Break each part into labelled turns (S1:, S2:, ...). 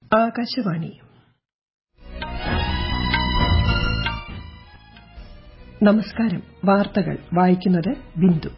S1: ആകാശവാണി നമസ്കാരം വാർത്തകൾ വായിക്കുന്നത് ബിന്ദു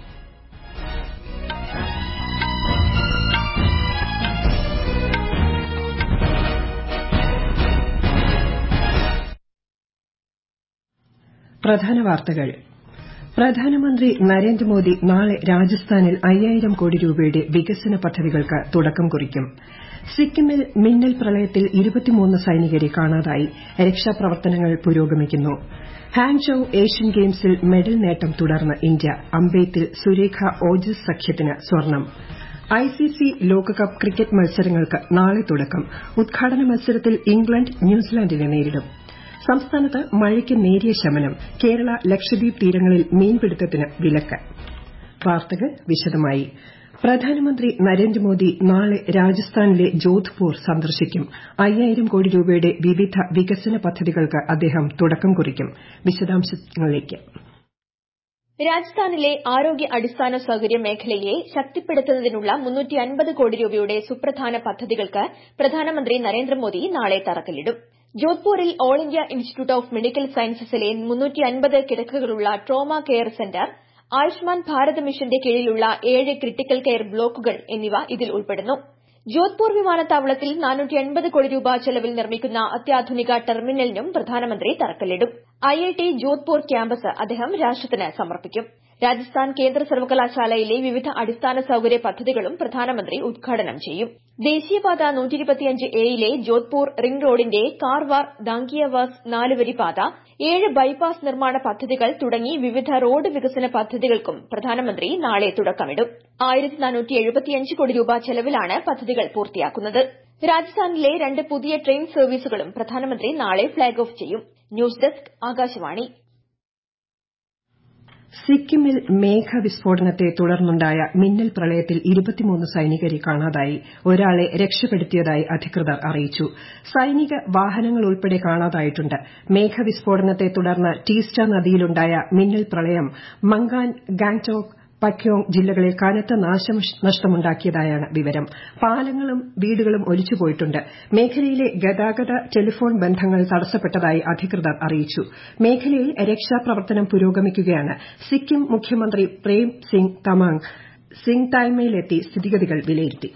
S1: പ്രധാന വാർത്തകൾ പ്രധാനമന്ത്രി നരേന്ദ്രമോദി നാളെ രാജസ്ഥാനിൽ അയ്യായിരം കോടി രൂപയുടെ വികസന പദ്ധതികൾക്ക് തുടക്കം കുറിക്കും സിക്കിമിൽ മിന്നൽ പ്രളയത്തിൽ സൈനികരെ കാണാതായി രക്ഷാപ്രവർത്തനങ്ങൾ പുരോഗമിക്കുന്നു ഹാങ്ചൌ ഏഷ്യൻ ഗെയിംസിൽ മെഡൽ നേട്ടം തുടർന്ന് ഇന്ത്യ അമ്പെയ്ത്തിൽ സുരേഖ ഓജസ് സഖ്യത്തിന് സ്വർണ്ണം ഐസിസി ലോകകപ്പ് ക്രിക്കറ്റ് മത്സരങ്ങൾക്ക് നാളെ തുടക്കം ഉദ്ഘാടന മത്സരത്തിൽ ഇംഗ്ലണ്ട് ന്യൂസിലാന്റിനെ നേരിടും സംസ്ഥാനത്ത് മഴയ്ക്ക് നേരിയ ശമനം കേരള ലക്ഷദ്വീപ് തീരങ്ങളിൽ മീൻപിടുത്തത്തിന് വിലക്ക് വാർത്തകൾ വിശദമായി പ്രധാനമന്ത്രി നരേന്ദ്രമോദി നാളെ രാജസ്ഥാനിലെ ജോധ്പൂർ സന്ദർശിക്കും അയ്യായിരം കോടി രൂപയുടെ വിവിധ വികസന പദ്ധതികൾക്ക് അദ്ദേഹം തുടക്കം കുറിക്കും വിശദാംശങ്ങളിലേക്ക്
S2: രാജസ്ഥാനിലെ ആരോഗ്യ അടിസ്ഥാന സൌകര്യ മേഖലയെ ശക്തിപ്പെടുത്തുന്നതിനുള്ള കോടി രൂപയുടെ സുപ്രധാന പദ്ധതികൾക്ക് പ്രധാനമന്ത്രി നരേന്ദ്രമോദി നാളെ തറക്കല്ലിടും ജോധ്പൂരിൽ all India institute of medical സയൻസസിലെ കിടക്കകളുള്ള trauma care centre Ayushman Bharat മിഷന്റെ കീഴിലുള്ള ഏഴ് ക്രിട്ടിക്കൽ കെയർ ബ്ലോക്കുകൾ എന്നിവ ഇതിൽ ഉൾപ്പെടുന്നു ജോധ്പൂർ വിമാനത്താവളത്തിൽ കോടി രൂപ ചെലവിൽ നിർമ്മിക്കുന്ന അത്യാധുനിക ടെർമിനലിനും പ്രധാനമന്ത്രി തറക്കല്ലിടും ഐഐടി ജോധ്പൂർ ക്യാമ്പസ് അദ്ദേഹം രാഷ്ട്രത്തിന് സമർപ്പിക്കും രാജസ്ഥാൻ കേന്ദ്ര സർവകലാശാലയിലെ വിവിധ അടിസ്ഥാന സൌകര്യ പദ്ധതികളും പ്രധാനമന്ത്രി ഉദ്ഘാടനം ചെയ്യും ദേശീയപാത എയിലെ ജോധ്പൂർ റിംഗ് റോഡിന്റെ കാർവാർ ദാങ്കിയവാസ് നാലുവരി പാത ഏഴ് ബൈപ്പാസ് നിർമ്മാണ പദ്ധതികൾ തുടങ്ങി വിവിധ റോഡ് വികസന പദ്ധതികൾക്കും പ്രധാനമന്ത്രി നാളെ തുടക്കമിടും കോടി രൂപ ചെലവിലാണ് പദ്ധതികൾ പൂർത്തിയാക്കുന്നത് രാജസ്ഥാനിലെ രണ്ട് പുതിയ ട്രെയിൻ സർവീസുകളും പ്രധാനമന്ത്രി നാളെ ഫ്ളാഗ് ഓഫ് ചെയ്യും ന്യൂസ് ഡെസ്ക് ആകാശവാണി
S1: സിക്കിമിൽ മേഘവിസ്ഫോടനത്തെ തുടർന്നുണ്ടായ മിന്നൽ പ്രളയത്തിൽ സൈനികരെ കാണാതായി ഒരാളെ രക്ഷപ്പെടുത്തിയതായി അധികൃതർ അറിയിച്ചു സൈനിക വാഹനങ്ങളുൾപ്പെടെ കാണാതായിട്ടുണ്ട് മേഘവിസ്ഫോടനത്തെ തുടർന്ന് ടീസ്റ്റ നദിയിലുണ്ടായ മിന്നൽ പ്രളയം മംഗാൻ ഗാംഗ്ടോക്ക് പക്യോങ് ജില്ലകളിൽ കനത്ത നാശനഷ്ടമുണ്ടാക്കിയതായാണ് വിവരം പാലങ്ങളും വീടുകളും ഒലിച്ചുപോയിട്ടുണ്ട് മേഖലയിലെ ഗതാഗത ടെലിഫോൺ ബന്ധങ്ങൾ തടസ്സപ്പെട്ടതായി അധികൃതർ അറിയിച്ചു മേഖലയിൽ രക്ഷാപ്രവർത്തനം പുരോഗമിക്കുകയാണ് സിക്കിം മുഖ്യമന്ത്രി പ്രേം സിംഗ് തമാങ് സിംഗ്തായ്മയിലെത്തി സ്ഥിതിഗതികൾ വിലയിരുത്തി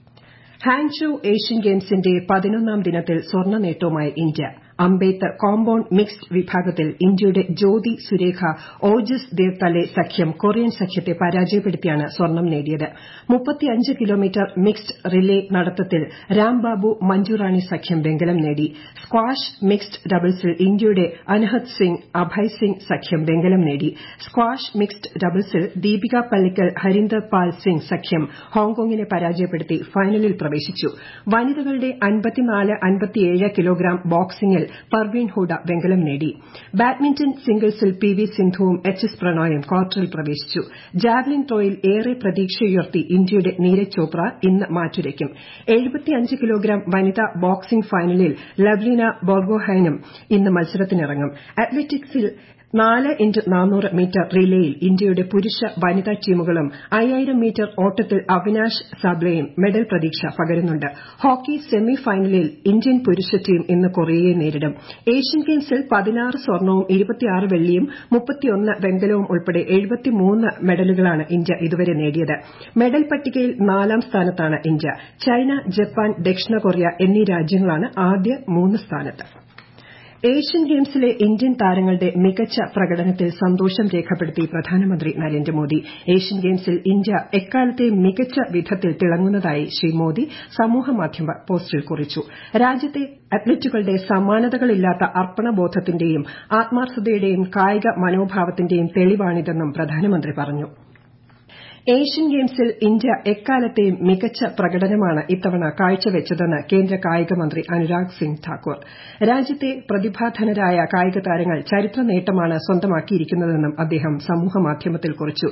S1: ഹാങ്ചോ ഏഷ്യൻ ഗെയിംസിന്റെ പതിനൊന്നാം ദിനത്തിൽ സ്വർണ്ണ നേട്ടവുമായി ഇന്ത്യ അമ്പെയ്ത്ത് കോമ്പൌണ്ട് മിക്സ്ഡ് വിഭാഗത്തിൽ ഇന്ത്യയുടെ ജ്യോതി സുരേഖ ഓജസ് ദേവ്തലെ സഖ്യം കൊറിയൻ സഖ്യത്തെ പരാജയപ്പെടുത്തിയാണ് സ്വർണ്ണം നേടിയത് കിലോമീറ്റർ മിക്സ്ഡ് റിലേ നടത്തത്തിൽ രാംബാബു മഞ്ജുറാണി സഖ്യം വെങ്കലം നേടി സ്ക്വാഷ് മിക്സ്ഡ് ഡബിൾസിൽ ഇന്ത്യയുടെ അനഹത് സിംഗ് അഭയ് സിംഗ് സഖ്യം വെങ്കലം നേടി സ്ക്വാഷ് മിക്സ്ഡ് ഡബിൾസിൽ ദീപിക പള്ളിക്കൽ ഹരീന്ദർ പാൽ സിംഗ് സഖ്യം ഹോങ്കോങ്ങിനെ പരാജയപ്പെടുത്തി ഫൈനലിൽ പ്രവേശിച്ചു വനിതകളുടെ കിലോഗ്രാം ബോക്സിംഗിൽ പർവീൺ ഹൂഡ വെങ്കലം നേടി ബാഡ്മിന്റൺ സിംഗിൾസിൽ പി വി സിന്ധുവും എച്ച് എസ് പ്രണോയും ക്വാർട്ടറിൽ പ്രവേശിച്ചു ജാവലിൻ ത്രോയിൽ ഏറെ പ്രതീക്ഷയുയർത്തി ഇന്ത്യയുടെ നീരജ് ചോപ്ര ഇന്ന് മാറ്റുരയ്ക്കും കിലോഗ്രാം വനിതാ ബോക്സിംഗ് ഫൈനലിൽ ലവ്ലിന ബോർഗോഹൈനും ഇന്ന് മത്സരത്തിനിറങ്ങും അത്ലറ്റിക്സിൽ നാല് ഇൻടു നാനൂറ് മീറ്റർ റിലേയിൽ ഇന്ത്യയുടെ പുരുഷ വനിതാ ടീമുകളും അയ്യായിരം മീറ്റർ ഓട്ടത്തിൽ അവിനാഷ് സാബ്ലെയും മെഡൽ പ്രതീക്ഷ പകരുന്നുണ്ട് ഹോക്കി സെമി ഫൈനലിൽ ഇന്ത്യൻ പുരുഷ ടീം ഇന്ന് കൊറിയയെ നേരിടും ഏഷ്യൻ ഗെയിംസിൽ പതിനാറ് സ്വർണവും ഇരുപത്തിയാറ് വെള്ളിയും മുപ്പത്തിയൊന്ന് വെങ്കലവും ഉൾപ്പെടെ എഴുപത്തിമൂന്ന് മെഡലുകളാണ് ഇന്ത്യ ഇതുവരെ നേടിയത് മെഡൽ പട്ടികയിൽ നാലാം സ്ഥാനത്താണ് ഇന്ത്യ ചൈന ജപ്പാൻ ദക്ഷിണ കൊറിയ എന്നീ രാജ്യങ്ങളാണ് ആദ്യ മൂന്ന് സ്ഥാനത്ത് ഏഷ്യൻ ഗെയിംസിലെ ഇന്ത്യൻ താരങ്ങളുടെ മികച്ച പ്രകടനത്തിൽ സന്തോഷം രേഖപ്പെടുത്തി പ്രധാനമന്ത്രി നരേന്ദ്രമോദി ഏഷ്യൻ ഗെയിംസിൽ ഇന്ത്യ എക്കാലത്തെയും മികച്ച വിധത്തിൽ തിളങ്ങുന്നതായി ശ്രീ മോദി സമൂഹമാധ്യമ പോസ്റ്റിൽ കുറിച്ചു രാജ്യത്തെ അത്ലറ്റുകളുടെ സമാനതകളില്ലാത്ത അർപ്പണബോധത്തിന്റെയും ആത്മാർത്ഥതയുടെയും കായിക മനോഭാവത്തിന്റെയും തെളിവാണിതെന്നും പ്രധാനമന്ത്രി പറഞ്ഞു ഏഷ്യൻ ഗെയിംസിൽ ഇന്ത്യ എക്കാലത്തെയും മികച്ച പ്രകടനമാണ് ഇത്തവണ കാഴ്ചവെച്ചതെന്ന് കേന്ദ്ര കായിക മന്ത്രി അനുരാഗ് സിംഗ് ഠാക്കൂർ രാജ്യത്തെ പ്രതിഭാധനരായ കായിക താരങ്ങൾ ചരിത്ര നേട്ടമാണ് സ്വന്തമാക്കിയിരിക്കുന്നതെന്നും അദ്ദേഹം സമൂഹമാധ്യമത്തിൽ കുറിച്ചു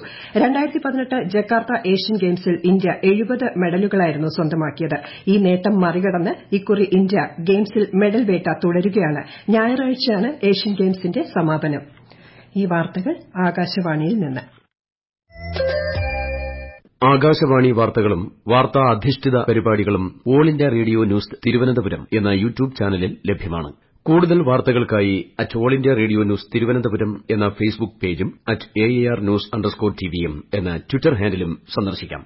S1: ജക്കാർത്ത ഏഷ്യൻ ഗെയിംസിൽ ഇന്ത്യ എഴുപത് മെഡലുകളായിരുന്നു സ്വന്തമാക്കിയത് ഈ നേട്ടം മറികടന്ന് ഇക്കുറി ഇന്ത്യ ഗെയിംസിൽ മെഡൽ വേട്ട തുടരുകയാണ് ഞായറാഴ്ചയാണ് ഏഷ്യൻ ഗെയിംസിന്റെ സമാപനം ഈ വാർത്തകൾ ആകാശവാണിയിൽ നിന്ന്
S3: ആകാശവാണി വാർത്തകളും വാർത്താ അധിഷ്ഠിത പരിപാടികളും All India Radio News Thiruvananthapuram എന്ന യൂട്യൂബ് ചാനലിൽ ലഭ്യമാണ് കൂടുതൽ വാർത്തകൾക്കായി at All India Radio News Thiruvananthapuram എന്ന ഫേസ്ബുക്ക് പേജും at A R news underscore ടിവിയും എന്ന ട്വിറ്റർ ഹാൻഡിലും സന്ദർശിക്കാം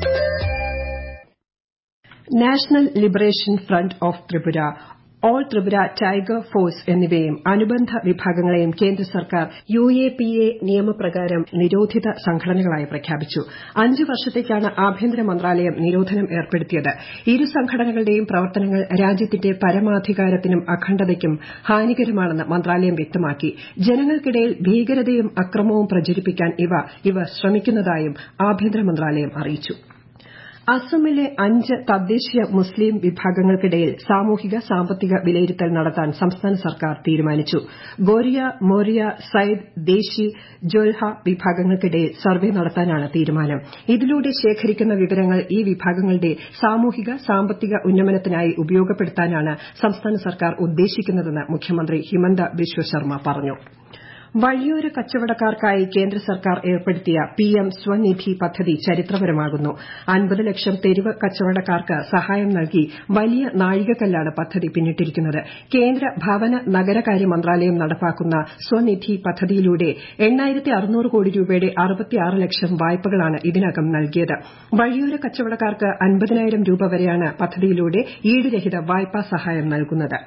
S1: National Liberation Front of Tripura All Tripura Tiger Force എന്നിവയും അനുബന്ധ വിഭാഗങ്ങളെയും കേന്ദ്ര സർക്കാർ യു എ പി എ നിയമപ്രകാരം നിരോധിത സംഘടനകളായി പ്രഖ്യാപിച്ചു അഞ്ച് വർഷത്തേക്കാണ് ആഭ്യന്തര മന്ത്രാലയം നിരോധനം ഏർപ്പെടുത്തിയത് ഇരു സംഘടനകളുടെയും പ്രവർത്തനങ്ങൾ രാജ്യത്തിന്റെ പരമാധികാരത്തിനും അഖണ്ഡതയ്ക്കും ഹാനികരമാണെന്ന് മന്ത്രാലയം വ്യക്തമാക്കി ജനങ്ങൾക്കിടയിൽ ഭീകരതയും അക്രമവും പ്രചരിപ്പിക്കാൻ ഇവർ ശ്രമിക്കുന്നതായും ആഭ്യന്തര മന്ത്രാലയം അറിയിച്ചു അസമിലെ അഞ്ച് തദ്ദേശീയ മുസ്ലിം വിഭാഗങ്ങൾക്കിടയിൽ സാമൂഹിക സാമ്പത്തിക വിലയിരുത്തൽ നടത്താൻ സംസ്ഥാന സർക്കാർ തീരുമാനിച്ചു ഗോരിയ മോറിയ സൈദ് ദേശി ജോൽഹ വിഭാഗങ്ങൾക്കിടയിൽ സർവേ നടത്താനാണ് തീരുമാനം ഇതിലൂടെ ശേഖരിക്കുന്ന വിവരങ്ങൾ ഈ വിഭാഗങ്ങളുടെ സാമൂഹിക സാമ്പത്തിക ഉന്നമനത്തിനായി ഉപയോഗപ്പെടുത്താനാണ് സംസ്ഥാന സർക്കാർ ഉദ്ദേശിക്കുന്നതെന്ന് മുഖ്യമന്ത്രി ഹിമന്ത ബിശ്വ ശർമ്മ പറഞ്ഞു വഴിയോര കച്ചവടക്കാർക്കായി കേന്ദ്ര സർക്കാർ ഏർപ്പെടുത്തിയ പിഎം സ്വനിധി പദ്ധതി ചരിത്രപരമാകുന്നു അൻപത് ലക്ഷം തെരുവ് കച്ചവടക്കാർക്ക് സഹായം നൽകി വലിയ നാഴികക്കല്ലാണ് പദ്ധതി പിന്നിട്ടിരിക്കുന്നത് കേന്ദ്ര ഭവന നഗരകാര്യ മന്ത്രാലയം നടപ്പാക്കുന്ന സ്വനിധി പദ്ധതിയിലൂടെ കോടി രൂപയുടെ ലക്ഷം വായ്പകളാണ് ഇതിനകം നൽകിയത് വഴിയോര കച്ചവടക്കാർക്ക് അൻപതിനായിരം രൂപ വരെയാണ് പദ്ധതിയിലൂടെ ഈടുരഹിത വായ്പാ സഹായം നൽകുന്നത്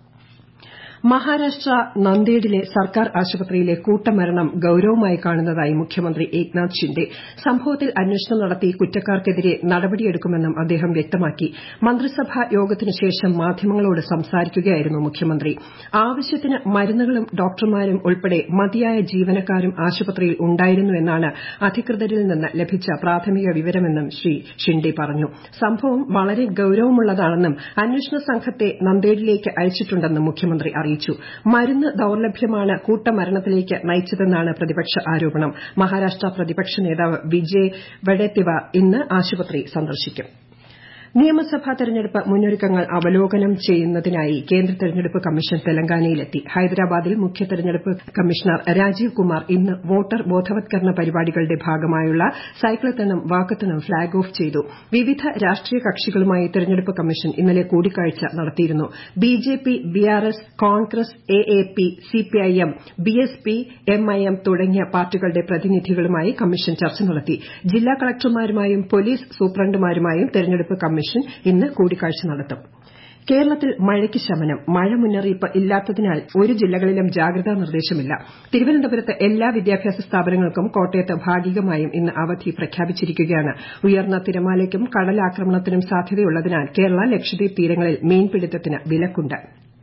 S1: മഹാരാഷ്ട്ര നന്ദേഡിലെ സർക്കാർ ആശുപത്രിയിലെ കൂട്ടമരണം ഗൌരവമായി കാണുന്നതായി മുഖ്യമന്ത്രി ഏക്നാഥ് ഷിൻഡെ സംഭവത്തിൽ അന്വേഷണം നടത്തി കുറ്റക്കാർക്കെതിരെ നടപടിയെടുക്കുമെന്നും അദ്ദേഹം വ്യക്തമാക്കി മന്ത്രിസഭാ യോഗത്തിനു ശേഷം മാധ്യമങ്ങളോട് സംസാരിക്കുകയായിരുന്നു മുഖ്യമന്ത്രി ആവശ്യത്തിന് മരുന്നുകളും ഡോക്ടർമാരും ഉൾപ്പെടെ മതിയായ ജീവനക്കാരും ആശുപത്രിയിൽ ഉണ്ടായിരുന്നുവെന്നാണ് അധികൃതരിൽ നിന്ന് ലഭിച്ച പ്രാഥമിക വിവരമെന്നും ശ്രീ ഷിൻഡെ പറഞ്ഞു സംഭവം വളരെ ഗൌരവമുള്ളതാണെന്നും അന്വേഷണ സംഘത്തെ നന്ദേഡിലേക്ക് അയച്ചിട്ടുണ്ടെന്നും മുഖ്യമന്ത്രി അറിയിച്ചു മരുന്ന് ദൌർലഭ്യമാണ് കൂട്ടമരണത്തിലേക്ക് നയിച്ചതെന്നാണ് പ്രതിപക്ഷ ആരോപണം മഹാരാഷ്ട്ര പ്രതിപക്ഷ നേതാവ് വിജയ് വഡേത്തിവാർ ഇന്ന് ആശുപത്രി സന്ദർശിക്കും നിയമസഭാ തെരഞ്ഞെടുപ്പ് മുന്നൊരുക്കങ്ങൾ അവലോകനം ചെയ്യുന്നതിനായി കേന്ദ്ര തെരഞ്ഞെടുപ്പ് കമ്മീഷൻ തെലങ്കാനയിലെത്തി ഹൈദരാബാദിൽ മുഖ്യ തെരഞ്ഞെടുപ്പ് കമ്മീഷണർ രാജീവ് കുമാർ ഇന്ന് വോട്ടർ ബോധവത്കരണ പരിപാടികളുടെ ഭാഗമായുള്ള സൈക്ലത്തണും വാക്കത്തണും ഫ്ളാഗ് ഓഫ് ചെയ്തു വിവിധ രാഷ്ട്രീയ കക്ഷികളുമായി തെരഞ്ഞെടുപ്പ് കമ്മീഷൻ ഇന്നലെ കൂടിക്കാഴ്ച നടത്തിയിരുന്നു BJP BRS Congress AAP CPIM BSP MIM തുടങ്ങിയ പാർട്ടികളുടെ പ്രതിനിധികളുമായി കമ്മീഷൻ ചർച്ച നടത്തി ജില്ലാ കളക്ടർമാരുമായും പോലീസ് സൂപ്രണ്ടുമാരുമായും തെരഞ്ഞെടുപ്പ് കമ്മീഷൻ ഇന്ന് കൂടിക്കാഴ്ച നടത്തും കേരളത്തിൽ മഴയ്ക്ക് ശമനം മഴ മുന്നറിയിപ്പ് ഇല്ലാത്തതിനാൽ ഒരു ജില്ലകളിലും ജാഗ്രതാ നിർദ്ദേശമില്ല തിരുവനന്തപുരത്ത് എല്ലാ വിദ്യാഭ്യാസ സ്ഥാപനങ്ങൾക്കും കോട്ടയത്ത് ഭാഗികമായും ഇന്ന് അവധി പ്രഖ്യാപിച്ചിരിക്കുകയാണ് ഉയർന്ന തിരമാലയ്ക്കും കടലാക്രമണത്തിനും സാധ്യതയുള്ളതിനാൽ കേരള ലക്ഷദ്വീപ് തീരങ്ങളിൽ മീൻപിടുത്തത്തിന് വിലക്കുണ്ട്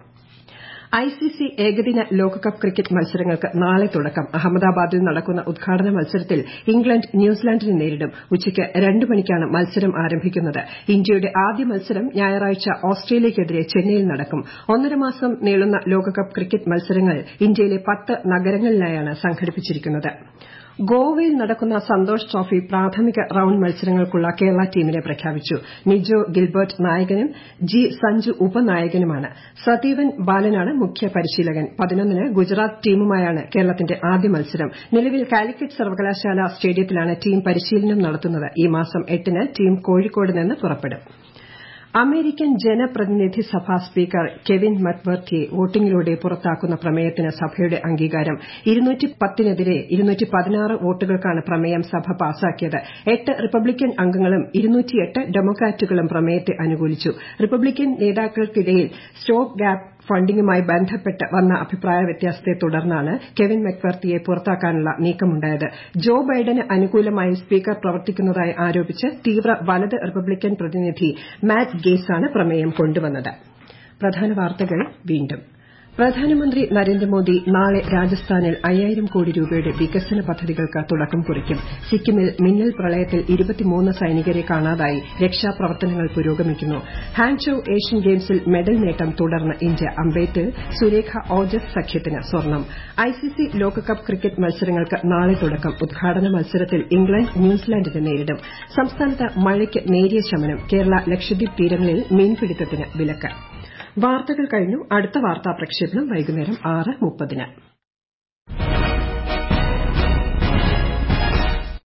S1: ഐസിസി ഏകദിന ലോകകപ്പ് ക്രിക്കറ്റ് മത്സരങ്ങൾക്ക് നാളെ തുടക്കം അഹമ്മദാബാദിൽ നടക്കുന്ന ഉദ്ഘാടന മത്സരത്തിൽ ഇംഗ്ലണ്ട് ന്യൂസിലാൻഡിനെ നേരിടും ഉച്ചയ്ക്ക് രണ്ട് മണിക്കാണ് മത്സരം ആരംഭിക്കുന്നത് ഇന്ത്യയുടെ ആദ്യ മത്സരം ഞായറാഴ്ച ഓസ്ട്രേലിയയ്ക്കെതിരെ ചെന്നൈയിൽ നടക്കും ഒന്നര മാസം നീളുന്ന ലോകകപ്പ് ക്രിക്കറ്റ് മത്സരങ്ങൾ ഇന്ത്യയിലെ പത്ത് നഗരങ്ങളിലായാണ് സംഘടിപ്പിച്ചിരിക്കുന്നത് ഗോവയിൽ നടക്കുന്ന സന്തോഷ് ട്രോഫി പ്രാഥമിക റൌണ്ട് മത്സരങ്ങൾക്കുള്ള കേരള ടീമിനെ പ്രഖ്യാപിച്ചു നിജോ ഗിൽബർട്ട് നായകനും ജി സഞ്ജു ഉപനായകനുമാണ് സതീവൻ ബാലനാണ് മുഖ്യ പരിശീലകൻ പതിനൊന്നിന് ഗുജറാത്ത് ടീമുമായാണ് കേരളത്തിന്റെ ആദ്യ മത്സരം നിലവിൽ കാലിക്കറ്റ് സർവകലാശാല സ്റ്റേഡിയത്തിലാണ് ടീം പരിശീലനം നടത്തുന്നത് ഈ മാസം എട്ടിന് ടീം കോഴിക്കോട് നിന്ന് പുറപ്പെടും അമേരിക്കൻ ജനപ്രതിനിധി സഭാ സ്പീക്കർ കെവിൻ മക്വർത്തിയെ വോട്ടിംഗിലൂടെ പുറത്താക്കുന്ന പ്രമേയത്തിന് സഭയുടെ അംഗീകാരം നെതിരെ വോട്ടുകൾക്കാണ് പ്രമേയം സഭ പാസാക്കിയത് എട്ട് റിപ്പബ്ലിക്കൻ അംഗങ്ങളും ഡെമോക്രാറ്റുകളും പ്രമേയത്തെ അനുകൂലിച്ചു റിപ്പബ്ലിക്കൻ നേതാക്കൾക്കിടയിൽ സ്റ്റോപ്പ് ഗാപ്പ് ഫണ്ടിംഗുമായി ബന്ധപ്പെട്ട് വന്ന അഭിപ്രായ വ്യത്യാസത്തെ തുടർന്നാണ് കെവിൻ മക്വർത്തിയെ പുറത്താക്കാനുള്ള നീക്കമുണ്ടായത് ജോ ബൈഡന് അനുകൂലമായി സ്പീക്കർ പ്രവർത്തിക്കുന്നതായി ആരോപിച്ച് തീവ്ര വലത് റിപ്പബ്ലിക്കൻ പ്രതിനിധി മാറ്റ് ഗേറ്റ്സാണ് പ്രമേയം കൊണ്ടുവന്നത് പ്രധാന വാർത്തകൾ വീണ്ടും പ്രധാനമന്ത്രി നരേന്ദ്രമോദി നാളെ രാജസ്ഥാനിൽ അയ്യായിരം കോടി രൂപയുടെ വികസന പദ്ധതികൾക്ക് തുടക്കം കുറിക്കും സിക്കിമിൽ മിന്നൽ പ്രളയത്തിൽ സൈനികരെ കാണാതായി രക്ഷാപ്രവർത്തനങ്ങൾ പുരോഗമിക്കുന്നു ഹാങ്ചോ ഏഷ്യൻ ഗെയിംസിൽ മെഡൽ നേട്ടം തുടർന്ന് ഇന്ത്യ അമ്പെയ്ത്തിൽ സുരേഖ ഓജസ് സഖ്യത്തിന് സ്വർണം ഐസിസി ലോകകപ്പ് ക്രിക്കറ്റ് മത്സരങ്ങൾക്ക് നാളെ തുടക്കം ഉദ്ഘാടന മത്സരത്തിൽ ഇംഗ്ലണ്ട് ന്യൂസിലാൻഡിനെ നേരിടും സംസ്ഥാനത്ത് മഴയ്ക്ക് നേരിയ ശമനം കേരള ലക്ഷദ്വീപ് തീരങ്ങളിൽ മീൻപിടുത്തത്തിന് വിലക്ക് വാർത്തകൾ കഴിഞ്ഞു അടുത്ത വാർത്താ പ്രക്ഷേപണം വൈകുന്നേരം ആറ് മുപ്പതിന്